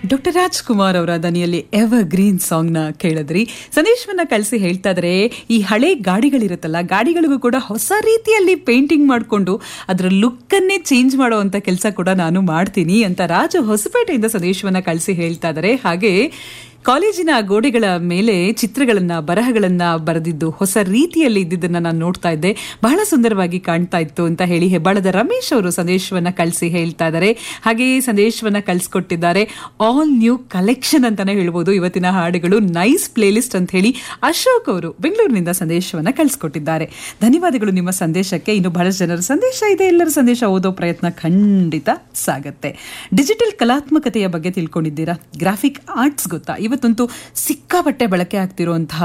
doctor Rajkumar ಅವರ ದನಿಯಲ್ಲಿ ever green song ನ ಕೇಳಿದ್ರಿ ಸಂದೇಶವನ್ನ ಕಳಿಸಿ ಹೇಳ್ತಾ ಇದ್ರೆ ಈ ಹಳೆ ಗಾಡಿಗಳಿರುತ್ತಲ್ಲ ಗಾಡಿಗಳಿಗೂ ಕೂಡ ಹೊಸ ರೀತಿಯಲ್ಲಿ ಪೇಂಟಿಂಗ್ ಮಾಡಿಕೊಂಡು ಅದರ ಲುಕ್ ಅನ್ನೇ ಚೇಂಜ್ ಮಾಡುವಂತ ಕೆಲಸ ಕೂಡ ನಾನು ಮಾಡ್ತೀನಿ ಅಂತ ರಾಜು ಹೊಸಪೇಟೆಯಿಂದ ಸಂದೇಶವನ್ನ ಕಳಿಸಿ ಹೇಳ್ತಾ ಇದ್ದಾರೆ ಹಾಗೆ ಕಾಲೇಜಿನ ಗೋಡೆಗಳ ಮೇಲೆ ಚಿತ್ರಗಳನ್ನ ಬರಹಗಳನ್ನ ಬರೆದಿದ್ದು ಹೊಸ ರೀತಿಯಲ್ಲಿ ಇದ್ದಿದ್ದನ್ನ ನಾನು ನೋಡ್ತಾ ಇದ್ದೆ ಬಹಳ ಸುಂದರವಾಗಿ ಕಾಣ್ತಾ ಇತ್ತು ಅಂತ ಹೇಳಿ ಹೆಬ್ಬಾಳದ ರಮೇಶ್ ಅವರು ಸಂದೇಶವನ್ನ ಕಳಿಸಿ ಹೇಳ್ತಾ ಇದ್ದಾರೆ ಹಾಗೆ ಸಂದೇಶವನ್ನ ಕಳಿಸ್ಕೊಟ್ಟಿದ್ದಾರೆ ಆಲ್ ನ್ಯೂ ಕಲೆಕ್ಷನ್ ಅಂತಾನೆ ಹೇಳ್ಬೋದು ಇವತ್ತಿನ ಹಾಡುಗಳು ನೈಸ್ ಪ್ಲೇಲಿಸ್ಟ್ ಅಂತ ಹೇಳಿ ಅಶೋಕ್ ಅವರು ಬೆಂಗಳೂರಿನಿಂದ ಸಂದೇಶವನ್ನ ಕಳಿಸ್ಕೊಟ್ಟಿದ್ದಾರೆ ಧನ್ಯವಾದಗಳು ನಿಮ್ಮ ಸಂದೇಶಕ್ಕೆ ಇನ್ನು ಬಹಳಷ್ಟು ಜನರ ಸಂದೇಶ ಇದೆ ಎಲ್ಲರ ಸಂದೇಶ ಓದೋ ಪ್ರಯತ್ನ ಖಂಡಿತ ಸಾಗತ್ತೆ ಡಿಜಿಟಲ್ ಕಲಾತ್ಮಕತೆಯ ಬಗ್ಗೆ ತಿಳ್ಕೊಂಡಿದ್ದೀರಾ ಗ್ರಾಫಿಕ್ ಆರ್ಟ್ಸ್ ಗೊತ್ತಾ ಇವತ್ತಂತೂ ಸಿಕ್ಕಾಪಟ್ಟೆ ಬಳಕೆ ಆಗ್ತಿರುವಂತಹ